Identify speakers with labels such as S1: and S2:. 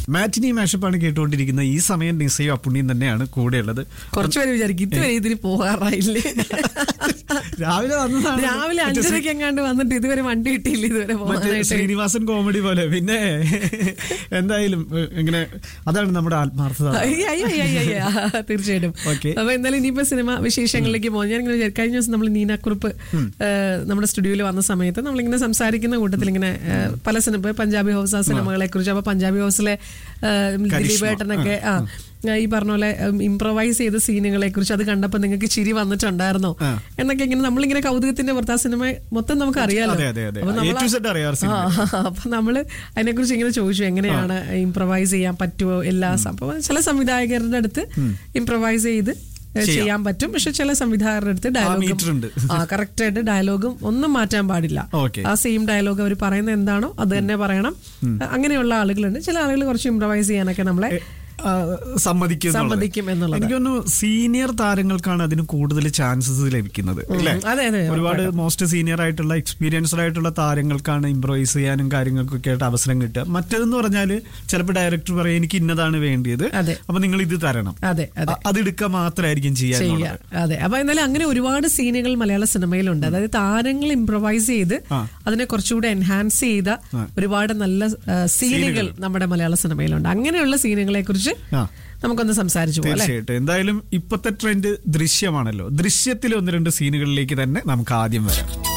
S1: മാറ്റിനി മാഷപ്പാണ് കേട്ടുകൊണ്ടിരിക്കുന്ന ഈ സമയം നിസയും അപ്പുണ്ണിയും തന്നെയാണ് കൂടെയുള്ളത്
S2: കുറച്ചുപേര് വിചാരിക്കും ഇതുവരെ ഇതിന് പോകാറായില്ലേ
S1: രാവിലെ വന്നതാണ്
S2: രാവിലെ അഞ്ചരക്ക് എങ്ങാണ്ട് വന്നിട്ട് ഇതുവരെ വണ്ടി കിട്ടിയില്ല ഇതുവരെ
S1: മറ്റേ
S2: പോകാനായിട്ട്
S1: ശ്രീനിവാസൻ കോമഡി പോലെ പിന്നെ എന്തായാലും ഏഹ്, ഇങ്ങനെ അതാണ് നമ്മുടെ ആത്മാർത്ഥത
S2: അയ്യ, അയ്യ, അയ്യ, അയ്യ, അയ്യ. തീർച്ചയായിട്ടും
S1: Okay.
S2: അപ്പൊ എന്തായാലും ഇനിയിപ്പോ സിനിമ വിശേഷങ്ങളിലേക്ക് പോകും ഞാൻ ഇങ്ങനെ വിചാരിക്കും, കഴിഞ്ഞ ദിവസം നമ്മൾ നീനാക്കുറിപ്പ് ഏഹ്, നമ്മുടെ സ്റ്റുഡിയോയിൽ വന്ന സമയത്ത് നമ്മളിങ്ങനെ സംസാരിക്കുന്ന കൂട്ടത്തിൽ ഇങ്ങനെ ഏഹ്, പല സിനിമ പഞ്ചാബി ഹൗസ് ആ സിനിമകളെ കുറിച്ച് അപ്പൊ പഞ്ചാബി ഹൗസിലെ ഏഹ്, ദിലീപേട്ടനൊക്കെ ആ ഈ പറഞ്ഞ പോലെ ഇംപ്രവൈസ് ചെയ്ത സീനുകളെ കുറിച്ച് അത് കണ്ടപ്പോ നിങ്ങൾക്ക് ചിരി വന്നിട്ടുണ്ടായിരുന്നോ
S1: ആ.
S2: എന്നൊക്കെ ഇങ്ങനെ നമ്മളിങ്ങനെ കൗതുകത്തിന്റെ പുറത്ത് ആ സിനിമ മൊത്തം നമുക്ക് അറിയാലോ
S1: അതെ, അതെ, അതെ.
S2: അപ്പൊ
S1: A
S2: നമ്മള്
S1: to Z അറിയാം ആ സിനിമ.
S2: ആ, അപ്പൊ നമ്മള് അതിനെക്കുറിച്ച് ഇങ്ങനെ ചോദിച്ചു എങ്ങനെയാണ് ഇംപ്രവൈസ് ചെയ്യാൻ പറ്റുമോ എല്ലാ സംഭവം ചില സംവിധായകരുടെ അടുത്ത് ഇംപ്രവൈസ് ചെയ്ത് ഏ,
S1: ചെയ്യാം.
S2: ചെയ്യാൻ പറ്റും പക്ഷെ ചില സംവിധായകരുടെ അടുത്ത്
S1: meter ഉണ്ട്.
S2: ഡയലോഗും ആ കറക്റ്റ് ആയിട്ട് ഡയലോഗും ഒന്നും മാറ്റാൻ പാടില്ല
S1: Okay.
S2: ആ സെയിം ഡയലോഗ് അവർ പറയുന്നത് എന്താണോ അത് തന്നെ പറയണം അങ്ങനെയുള്ള ആളുകളുണ്ട് ചില ആളുകൾ കുറച്ച് ഇംപ്രവൈസ് ചെയ്യാനൊക്കെ നമ്മളെ
S1: ആ, സമ്മതിക്കും എന്നുള്ളത്.
S2: സമ്മതിക്കും എന്നുള്ളത്.
S1: എനിക്ക് തോന്നുന്നു സീനിയർ താരങ്ങൾക്കാണ് അതിന് കൂടുതൽ ചാൻസസ് ലഭിക്കുന്നത് അല്ലേ
S2: അതെ, അതെ,
S1: ഒരുപാട് മോസ്റ്റ് സീനിയർ ആയിട്ടുള്ള എക്സ്പീരിയൻസ്ഡ് ആയിട്ടുള്ള താരങ്ങൾക്കാണ് ഇംപ്രവൈസ് ചെയ്യാനും കാര്യങ്ങൾക്കൊക്കെ ആയിട്ട് അവസരം കിട്ടുക മറ്റേതെന്ന് പറഞ്ഞാൽ ചിലപ്പോൾ ഡയറക്ടർ പറയും എനിക്ക് ഇന്നതാണ് വേണ്ടിയത്
S2: അതെ.
S1: അപ്പൊ നിങ്ങൾ ഇത് തരണം
S2: അതെ അതെ
S1: അ- അതെടുക്കുക മാത്രമായിരിക്കും ചെയ്യാൻ
S2: ചെയ്യാം അതെ അപ്പൊ എന്നാലും അങ്ങനെ ഒരുപാട് സീനുകൾ മലയാള സിനിമയിലുണ്ട് അതായത് താരങ്ങൾ ഇംപ്രവൈസ് ചെയ്ത്
S1: ആ.
S2: അതിനെ കുറച്ചുകൂടെ എൻഹാൻസ് ചെയ്ത ഒരുപാട് നല്ല ആ, സീനുകൾ നമ്മുടെ മലയാള സിനിമയിലുണ്ട് അങ്ങനെയുള്ള സീനുകളെ കുറിച്ച്
S1: ആ.
S2: നമുക്കൊന്ന് സംസാരിച്ചു പോകാം അല്ലെ
S1: തീർച്ചയായിട്ടും എന്തായാലും ഇപ്പോഴത്തെ ട്രെൻഡ് ദൃശ്യമാണല്ലോ ദൃശ്യത്തിൽ ഒന്ന് രണ്ട് സീനുകളിലേക്ക് തന്നെ നമുക്ക് ആദ്യം വരാം